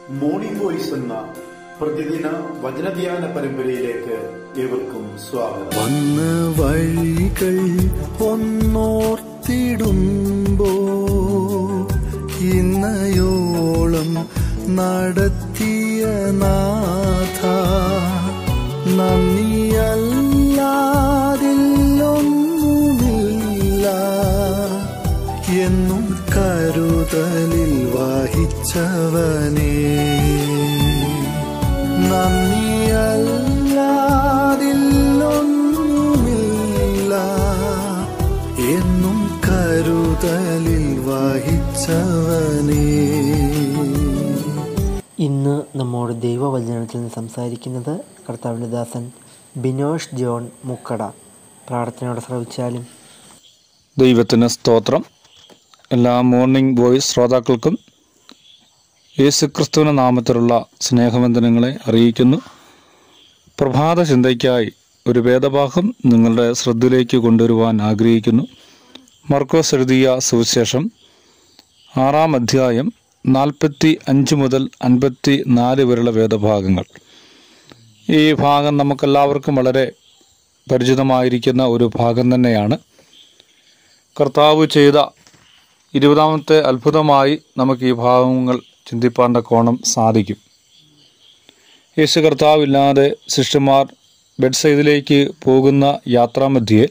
morning voice എന്ന പ്രതിദിന വചനധ്യാന പരമ്പരയിലേക്ക് ഏവർക്കും സ്വാഗതം വന്ന വഴികൾ ഒന്നോർത്തിടുമ്പോ ഇന്നയോളം നടത്തിയ നാഥ നന്ദിയല്ലാതില്ലൊന്നുമില്ല എന്നും കരുതലിൽ വഹിച്ചവനേ നന്ദിയല്ലാതില്ലൊന്നുമില്ല എന്നും കരുതലിൽ വഹിച്ചവനേ ഇന്ന് നമ്മോട് ദൈവവചനത്തിൽ നിന്ന് സംസാരിക്കുന്നത് കർത്താവിൻ്റെ ദാസൻ ബിനോഷ് ജോൺ മുക്കട പ്രാർത്ഥനയോടെ ശ്രവിച്ചാലും ദൈവത്തിന് സ്തോത്രം എല്ലാ മോർണിംഗ് വോയിസ് ശ്രോതാക്കൾക്കും യേശുക്രിസ്തുവിൻ്റെ നാമത്തിലുള്ള സ്നേഹവന്ദനങ്ങളെ അറിയിക്കുന്നു പ്രഭാത ചിന്തയ്ക്കായി ഒരു വേദഭാഗം നിങ്ങളുടെ ശ്രദ്ധയിലേക്ക് കൊണ്ടുവരുവാൻ ആഗ്രഹിക്കുന്നു മർക്കോസ് എഴുതിയ സുവിശേഷം ആറാം അധ്യായം നാൽപ്പത്തി അഞ്ച് മുതൽ അൻപത്തി നാല് വരെയുള്ള വേദഭാഗങ്ങൾ ഈ ഭാഗം നമുക്കെല്ലാവർക്കും വളരെ പരിചിതമായിരിക്കുന്ന ഒരു ഭാഗം തന്നെയാണ് കർത്താവ് ചെയ്ത ഇരുപതാമത്തെ അത്ഭുതമായി നമുക്ക് ഈ ഭാഗങ്ങൾ ചിന്തിപ്പാണ്ട കോണം സാധിക്കും യേശു കർത്താവില്ലാതെ ശിഷ്യന്മാർ ബെഡ്സൈദിലേക്ക് പോകുന്ന യാത്രാമധ്യേ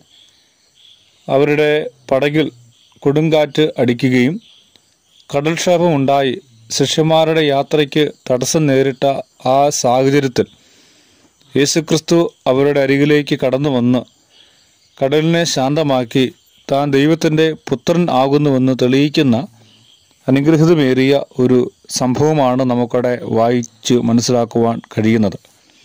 അവരുടെ പടകിൽ കൊടുങ്കാറ്റ് അടിക്കുകയും കടൽക്ഷോഭമുണ്ടായി ശിഷ്യന്മാരുടെ യാത്രയ്ക്ക് തടസ്സം നേരിട്ട ആ സാഹചര്യത്തിൽ യേശുക്രിസ്തു അവരുടെ അരികിലേക്ക് കടന്നു വന്ന് കടലിനെ ശാന്തമാക്കി താൻ ദൈവത്തിൻ്റെ പുത്രൻ ആകുന്നുവെന്ന് തെളിയിക്കുന്ന അനുഗ്രഹിതമേറിയ ഒരു സംഭവമാണ് നമുക്കവിടെ വായിച്ച് മനസ്സിലാക്കുവാൻ കഴിയുന്നത്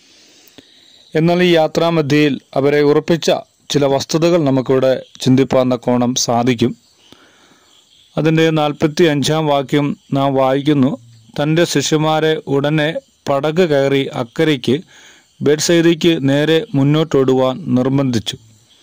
എന്നാൽ ഈ യാത്രാമധ്യയിൽ അവരെ ഉറപ്പിച്ച ചില വസ്തുതകൾ നമുക്കിവിടെ ചിന്തിപ്പാൻ കോണം സാധിക്കും അതിൻ്റെ നാൽപ്പത്തി അഞ്ചാം വാക്യം നാം വായിക്കുന്നു തൻ്റെ ശിഷ്യന്മാരെ ഉടനെ പടക് കയറി അക്കരയ്ക്ക് ബെഡ്സൈദിക്ക് നേരെ മുന്നോട്ടോടുവാൻ നിർബന്ധിച്ചു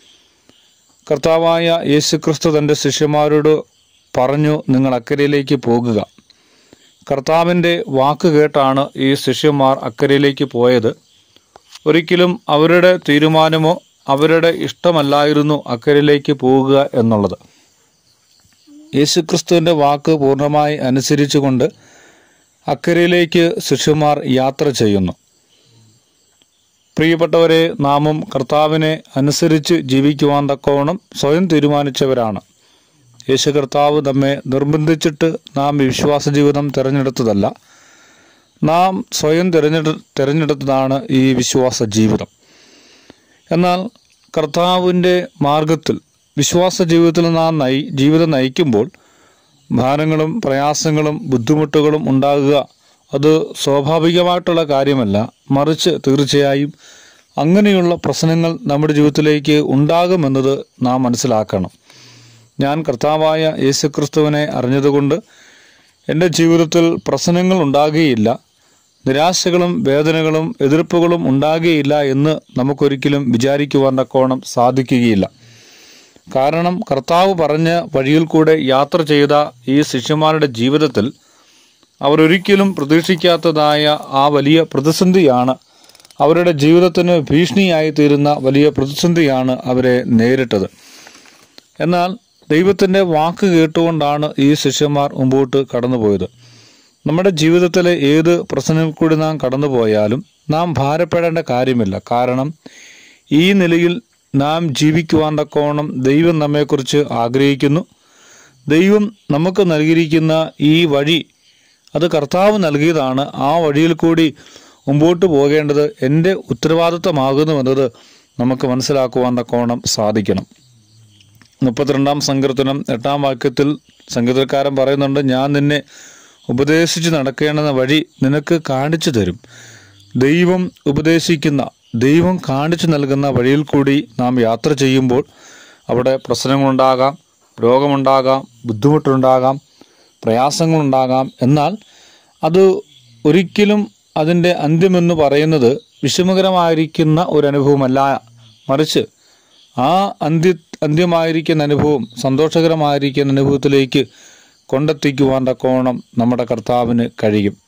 കർത്താവായ യേശുക്രിസ്തു തൻ്റെ ശിഷ്യന്മാരോട് പറഞ്ഞു നിങ്ങൾ അക്കരയിലേക്ക് പോകുക കർത്താവിൻ്റെ വാക്ക് കേട്ടാണ് ഈ ശിഷ്യന്മാർ അക്കരയിലേക്ക് പോയത് ഒരിക്കലും അവരുടെ തീരുമാനമോ അവരുടെ ഇഷ്ടമല്ലായിരുന്നു അക്കരയിലേക്ക് പോകുക എന്നുള്ളത് യേശുക്രിസ്തുവിൻ്റെ വാക്ക് പൂർണ്ണമായി അനുസരിച്ചുകൊണ്ട് അക്കരയിലേക്ക് ശിഷ്യന്മാർ യാത്ര ചെയ്യുന്നു പ്രിയപ്പെട്ടവരെ നാമും കർത്താവിനെ അനുസരിച്ച് ജീവിക്കുവാൻ തക്കവണ്ണം സ്വയം തീരുമാനിച്ചവരാണ് യേശു കർത്താവ് നമ്മെ നിർബന്ധിച്ചിട്ട് നാം ഈ വിശ്വാസ ജീവിതം തിരഞ്ഞെടുത്തതല്ല നാം സ്വയം തിരഞ്ഞെടു തിരഞ്ഞെടുത്തതാണ് ഈ വിശ്വാസ ജീവിതം എന്നാൽ കർത്താവിൻ്റെ മാർഗത്തിൽ വിശ്വാസ ജീവിതത്തിൽ നാം നയി ജീവിതം നയിക്കുമ്പോൾ ഭാരങ്ങളും പ്രയാസങ്ങളും ബുദ്ധിമുട്ടുകളും ഉണ്ടാകുക അത് സ്വാഭാവികമായിട്ടുള്ള കാര്യമല്ല മറിച്ച് തീർച്ചയായും അങ്ങനെയുള്ള പ്രശ്നങ്ങൾ നമ്മുടെ ജീവിതത്തിലേക്ക് ഉണ്ടാകുമെന്നത് നാം മനസ്സിലാക്കണം ഞാൻ കർത്താവായ യേശുക്രിസ്തുവിനെ അറിഞ്ഞതുകൊണ്ട് എൻ്റെ ജീവിതത്തിൽ പ്രശ്നങ്ങൾ ഉണ്ടാകുകയില്ല നിരാശകളും വേദനകളും എതിർപ്പുകളും ഉണ്ടാകുകയില്ല എന്ന് നമുക്കൊരിക്കലും വിചാരിക്കുവാൻ തക്കോണം സാധിക്കുകയില്ല കാരണം കർത്താവ് പറഞ്ഞ വഴിയിൽ കൂടെ യാത്ര ചെയ്ത ഈ ശിഷ്യന്മാരുടെ ജീവിതത്തിൽ അവർ ഒരിക്കലും പ്രതീക്ഷിക്കാത്തതായ ആ വലിയ പ്രതിസന്ധിയാണ് അവരുടെ ജീവിതത്തിന് ഭീഷണിയായി തീരുന്ന വലിയ പ്രതിസന്ധിയാണ് അവരെ നേരിട്ടത് എന്നാൽ ദൈവത്തിൻ്റെ വാക്ക് കേട്ടുകൊണ്ടാണ് ഈ ശിഷ്യന്മാർ മുമ്പോട്ട് കടന്നുപോയത് നമ്മുടെ ജീവിതത്തിലെ ഏത് പ്രശ്നങ്ങളിൽ കൂടി നാം കടന്നുപോയാലും നാം ഭാരപ്പെടേണ്ട കാര്യമില്ല കാരണം ഈ നിലയിൽ നാം ജീവിക്കുവാൻ തക്കവണ്ണം ദൈവം നമ്മെക്കുറിച്ച് ആഗ്രഹിക്കുന്നു ദൈവം നമുക്ക് നൽകിയിരിക്കുന്ന ഈ വഴി അത് കർത്താവ് നൽകിയതാണ് ആ വഴിയിൽ കൂടി മുമ്പോട്ട് പോകേണ്ടത് എൻ്റെ ഉത്തരവാദിത്തമാകുന്നുവെന്നത് നമുക്ക് മനസ്സിലാക്കുവാൻ തക്കവണ്ണം സാധിക്കണം മുപ്പത്തിരണ്ടാം സങ്കീർത്തനം എട്ടാം വാക്യത്തിൽ സംഗീതക്കാരൻ പറയുന്നുണ്ട് ഞാൻ നിന്നെ ഉപദേശിച്ച് നടക്കേണ്ടുന്ന വഴി നിനക്ക് കാണിച്ചു തരും ദൈവം ഉപദേശിക്കുന്ന ദൈവം കാണിച്ചു നൽകുന്ന വഴിയിൽ കൂടി നാം യാത്ര ചെയ്യുമ്പോൾ അവിടെ പ്രശ്നങ്ങളുണ്ടാകാം രോഗമുണ്ടാകാം ബുദ്ധിമുട്ടുണ്ടാകാം പ്രയാസങ്ങളുണ്ടാകാം എന്നാൽ അത് ഒരിക്കലും അതിൻ്റെ അന്ത്യമെന്ന് പറയുന്നത് വിഷമകരമായിരിക്കുന്ന ഒരു അനുഭവമല്ല മറിച്ച് ആ അന്ത്യ അന്ത്യമായിരിക്കുന്ന അനുഭവം സന്തോഷകരമായിരിക്കുന്ന അനുഭവത്തിലേക്ക് കൊണ്ടെത്തിക്കുവാൻ തക്കോണം നമ്മുടെ കർത്താവിന് കഴിയും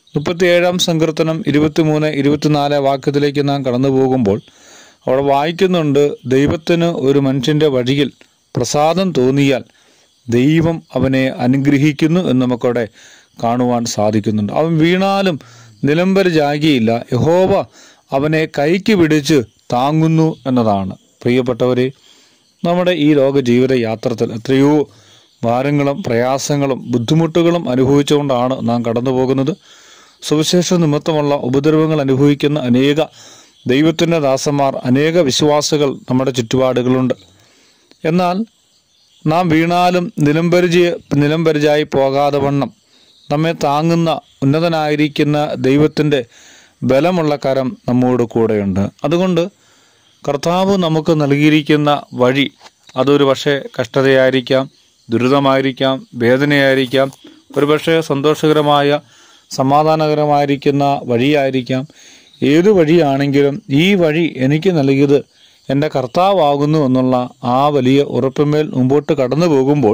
മുപ്പത്തിയേഴാം സങ്കീർത്തനം ഇരുപത്തിമൂന്ന് ഇരുപത്തിനാല് വാക്യത്തിലേക്ക് നാം കടന്നു പോകുമ്പോൾ അവിടെ വായിക്കുന്നുണ്ട് ദൈവത്തിന് ഒരു മനുഷ്യൻ്റെ വഴിയിൽ പ്രസാദം തോന്നിയാൽ ദൈവം അവനെ അനുഗ്രഹിക്കുന്നു എന്ന് നമുക്കവിടെ കാണുവാൻ സാധിക്കുന്നുണ്ട് അവൻ വീണാലും നിലംബരജാകിയില്ല യഹോവ അവനെ കൈക്ക് പിടിച്ച് താങ്ങുന്നു എന്നതാണ് പ്രിയപ്പെട്ടവരെ നമ്മുടെ ഈ ലോക ജീവിത യാത്രത്തിൽ എത്രയോ ഭാരങ്ങളും പ്രയാസങ്ങളും ബുദ്ധിമുട്ടുകളും അനുഭവിച്ചുകൊണ്ടാണ് നാം കടന്നു പോകുന്നത് സുവിശേഷ നിമിത്തമുള്ള ഉപദ്രവങ്ങൾ അനുഭവിക്കുന്ന അനേക ദൈവത്തിൻ്റെ ദാസന്മാർ അനേക വിശ്വാസികൾ നമ്മുടെ ചുറ്റുപാടുകളുണ്ട് എന്നാൽ നാം വീണാലും നിലംപരിചയ നിലംപരിചായി പോകാതെ വണ്ണം നമ്മെ താങ്ങുന്ന ഉന്നതനായിരിക്കുന്ന ദൈവത്തിൻ്റെ ബലമുള്ള കരം നമ്മോട് കൂടെയുണ്ട് അതുകൊണ്ട് കർത്താവ് നമുക്ക് നൽകിയിരിക്കുന്ന വഴി അതൊരു പക്ഷേ കഷ്ടതയായിരിക്കാം ദുരിതമായിരിക്കാം വേദനയായിരിക്കാം ഒരുപക്ഷെ സന്തോഷകരമായ സമാധാനകരമായിരിക്കുന്ന വഴിയായിരിക്കാം ഏതു വഴിയാണെങ്കിലും ഈ വഴി എനിക്ക് നൽകിയത് എൻ്റെ കർത്താവാകുന്നു എന്നുള്ള ആ വലിയ ഉറപ്പിന്മേൽ മുമ്പോട്ട് കടന്നു പോകുമ്പോൾ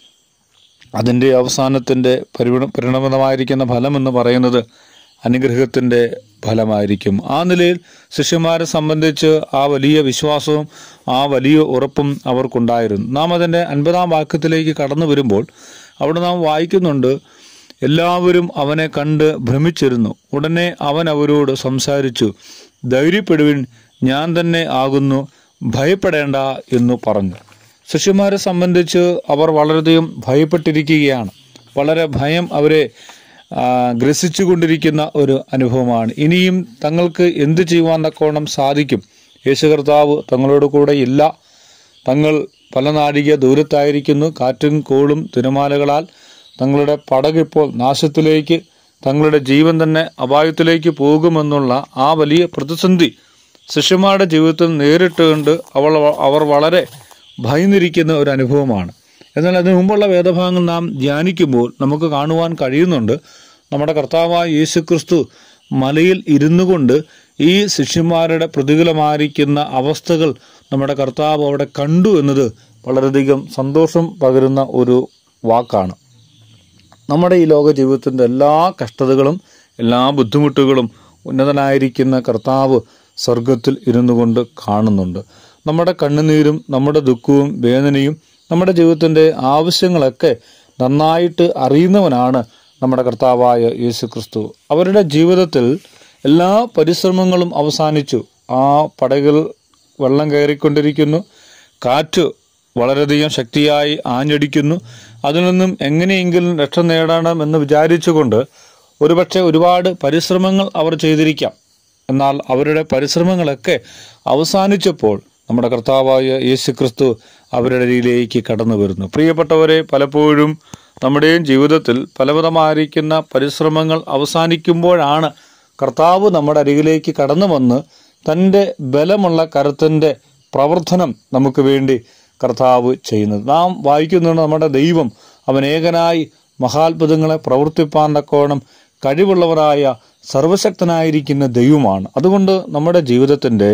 അതിൻ്റെ അവസാനത്തിൻ്റെ പരിണ പരിണമിതമായിരിക്കുന്ന ഫലം എന്ന് പറയുന്നത് അനുഗ്രഹത്തിൻ്റെ ഫലമായിരിക്കും ആ നിലയിൽ ശിഷ്യന്മാരെ സംബന്ധിച്ച് ആ വലിയ വിശ്വാസവും ആ വലിയ ഉറപ്പും അവർക്കുണ്ടായിരുന്നു നാം അതിൻ്റെ അൻപതാം വാക്യത്തിലേക്ക് കടന്നു വരുമ്പോൾ അവിടെ നാം വായിക്കുന്നുണ്ട് എല്ലാവരും അവനെ കണ്ട് ഭ്രമിച്ചിരുന്നു ഉടനെ അവൻ അവരോട് സംസാരിച്ചു ധൈര്യപ്പെടുവിൻ ഞാൻ തന്നെ ആകുന്നു ഭയപ്പെടേണ്ട എന്ന് പറഞ്ഞു ശിഷ്യന്മാരെ സംബന്ധിച്ച് അവർ വളരെയധികം ഭയപ്പെട്ടിരിക്കുകയാണ് വളരെ ഭയം അവരെ ആ, ഗ്രസിച്ചുകൊണ്ടിരിക്കുന്ന ഒരു അനുഭവമാണ് ഇനിയും തങ്ങൾക്ക് എന്ത് ചെയ്യുവാൻ തക്കോണം സാധിക്കും യേശു കർത്താവ് തങ്ങളോട് കൂടെ ഇല്ല തങ്ങൾ പല നാഴിക ദൂരത്തായിരിക്കുന്നു കാറ്റും കോളും തിരമാലകളാൽ തങ്ങളുടെ പടകിപ്പോൾ നാശത്തിലേക്ക് തങ്ങളുടെ ജീവൻ തന്നെ അപായത്തിലേക്ക് പോകുമെന്നുള്ള ആ വലിയ പ്രതിസന്ധി ശിഷ്യന്മാരുടെ ജീവിതത്തിൽ നേരിട്ട് കണ്ട് അവൾ അവർ വളരെ ഭയന്നിരിക്കുന്ന ഒരു അനുഭവമാണ് എന്നാൽ അതിനു മുമ്പുള്ള വേദഭാഗങ്ങൾ നാം ധ്യാനിക്കുമ്പോൾ നമുക്ക് കാണുവാൻ കഴിയുന്നുണ്ട് നമ്മുടെ കർത്താവായ യേശുക്രിസ്തു മലയിൽ ഇരുന്നു കൊണ്ട് ഈ ശിഷ്യന്മാരുടെ പ്രതികൂലമായിരിക്കുന്ന അവസ്ഥകൾ നമ്മുടെ കർത്താവ് അവിടെ കണ്ടു എന്നത് വളരെയധികം സന്തോഷം പകരുന്ന ഒരു വാക്കാണ് നമ്മുടെ ഈ ലോക ജീവിതത്തിൻ്റെ എല്ലാ കഷ്ടതകളും എല്ലാ ബുദ്ധിമുട്ടുകളും ഉന്നതനായിരിക്കുന്ന കർത്താവ് സ്വർഗത്തിൽ ഇരുന്നു കൊണ്ട് കാണുന്നുണ്ട് നമ്മുടെ കണ്ണുനീരും നമ്മുടെ ദുഃഖവും വേദനയും നമ്മുടെ ജീവിതത്തിൻ്റെ ആവശ്യങ്ങളൊക്കെ നന്നായിട്ട് അറിയുന്നവനാണ് നമ്മുടെ കർത്താവായ യേശു ക്രിസ്തു അവരുടെ ജീവിതത്തിൽ എല്ലാ പരിശ്രമങ്ങളും അവസാനിച്ചു ആ പടകിൽ വെള്ളം കയറിക്കൊണ്ടിരിക്കുന്നു കാറ്റ് വളരെയധികം ശക്തിയായി ആഞ്ഞടിക്കുന്നു അതിൽ നിന്നും എങ്ങനെയെങ്കിലും രക്ഷ നേടണം എന്ന് വിചാരിച്ചുകൊണ്ട് ഒരുപക്ഷെ ഒരുപാട് പരിശ്രമങ്ങൾ അവർ ചെയ്തിരിക്കാം എന്നാൽ അവരുടെ പരിശ്രമങ്ങളൊക്കെ അവസാനിച്ചപ്പോൾ നമ്മുടെ കർത്താവായ യേശു ക്രിസ്തു അവരുടെ ഇടയിലേക്ക് കടന്നു വരുന്നു പ്രിയപ്പെട്ടവരെ പലപ്പോഴും നമ്മുടെയും ജീവിതത്തിൽ പലവിധമായിരിക്കുന്ന പരിശ്രമങ്ങൾ അവസാനിക്കുമ്പോഴാണ് കർത്താവ് നമ്മുടെ അരികിലേക്ക് കടന്നു വന്ന് തൻ്റെ ബലമുള്ള കരത്തിൻ്റെ പ്രവർത്തനം നമുക്ക് വേണ്ടി കർത്താവ് ചെയ്യുന്നത് നാം വായിക്കുന്നുണ്ട് നമ്മുടെ ദൈവം അവൻ ഏകനായി മഹാത്ഭുതങ്ങളെ പ്രവർത്തിപ്പാൻ തക്കോണം കഴിവുള്ളവരായ സർവശക്തനായിരിക്കുന്ന ദൈവമാണ് അതുകൊണ്ട് നമ്മുടെ ജീവിതത്തിൻ്റെ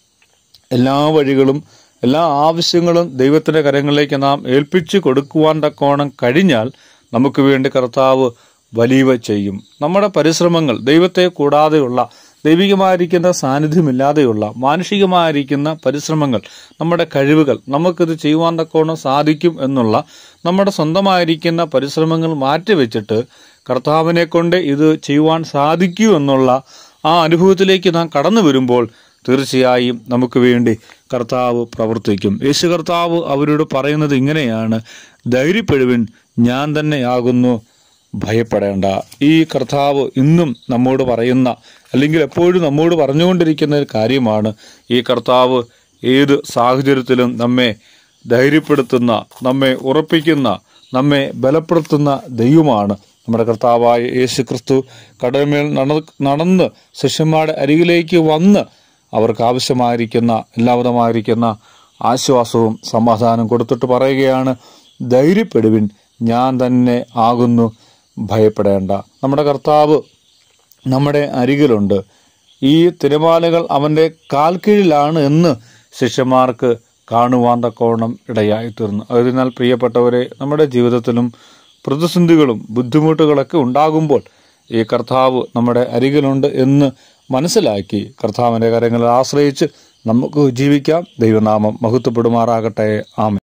എല്ലാ വഴികളും എല്ലാ ആവശ്യങ്ങളും ദൈവത്തിൻ്റെ കരങ്ങളിലേക്ക് നാം ഏൽപ്പിച്ചു കൊടുക്കുവാൻ തക്കോണം കഴിഞ്ഞാൽ നമുക്ക് വേണ്ടി കർത്താവ് വലിയവ ചെയ്യും നമ്മുടെ പരിശ്രമങ്ങൾ ദൈവത്തെ കൂടാതെയുള്ള ദൈവികമായിരിക്കുന്ന സാന്നിധ്യമില്ലാതെയുള്ള മാനുഷികമായിരിക്കുന്ന പരിശ്രമങ്ങൾ നമ്മുടെ കഴിവുകൾ നമുക്കിത് ചെയ്യുവാൻ തക്കോണം സാധിക്കും എന്നുള്ള നമ്മുടെ സ്വന്തമായിരിക്കുന്ന പരിശ്രമങ്ങൾ മാറ്റിവെച്ചിട്ട് കർത്താവിനെ കൊണ്ട് ഇത് ചെയ്യുവാൻ സാധിക്കൂ എന്നുള്ള ആ അനുഭവത്തിലേക്ക് നാം കടന്നു വരുമ്പോൾ തീർച്ചയായും നമുക്ക് വേണ്ടി കർത്താവ് പ്രവർത്തിക്കും യേശു കർത്താവ് അവരോട് പറയുന്നത് ഇങ്ങനെയാണ് ധൈര്യപ്പെടുവിൻ ഞാൻ തന്നെയാകുന്നു ഭയപ്പെടേണ്ട ഈ കർത്താവ് ഇന്നും നമ്മോട് പറയുന്ന അല്ലെങ്കിൽ എപ്പോഴും നമ്മോട് പറഞ്ഞുകൊണ്ടിരിക്കുന്ന ഒരു കാര്യമാണ് ഈ കർത്താവ് ഏത് സാഹചര്യത്തിലും നമ്മെ ധൈര്യപ്പെടുത്തുന്ന നമ്മെ ഉറപ്പിക്കുന്ന നമ്മെ ബലപ്പെടുത്തുന്ന ദൈവമാണ് നമ്മുടെ കർത്താവായ യേശു ക്രിസ്തു കടമേൽ നട നടന്ന് ശിഷ്യന്മാരുടെ അരികിലേക്ക് വന്ന് അവർക്ക് ആവശ്യമായിരിക്കുന്ന എല്ലാവിധമായിരിക്കുന്ന ആശ്വാസവും സമാധാനം കൊടുത്തിട്ട് പറയുകയാണ് ധൈര്യപ്പെടുവിൻ ഞാൻ തന്നെ ആകുന്നു ഭയപ്പെടേണ്ട നമ്മുടെ കർത്താവ് നമ്മുടെ അരികിലുണ്ട് ഈ തിരമാലകൾ അവൻ്റെ കാൽ കീഴിലാണ് എന്ന് ശിഷ്യന്മാർക്ക് കാണുവാൻ തക്കോണം ഇടയായി തീർന്നു അതിനാൽ പ്രിയപ്പെട്ടവരെ നമ്മുടെ ജീവിതത്തിലും പ്രതിസന്ധികളും ബുദ്ധിമുട്ടുകളൊക്കെ ഉണ്ടാകുമ്പോൾ ഈ കർത്താവ് നമ്മുടെ അരികിലുണ്ട് എന്ന് മനസ്സിലാക്കി കർത്താവിൻ്റെ കരങ്ങളിൽ ആശ്രയിച്ച് നമുക്ക് ജീവിക്കാം ദൈവനാമം മഹത്വപ്പെടുമാറാകട്ടെ ആമേ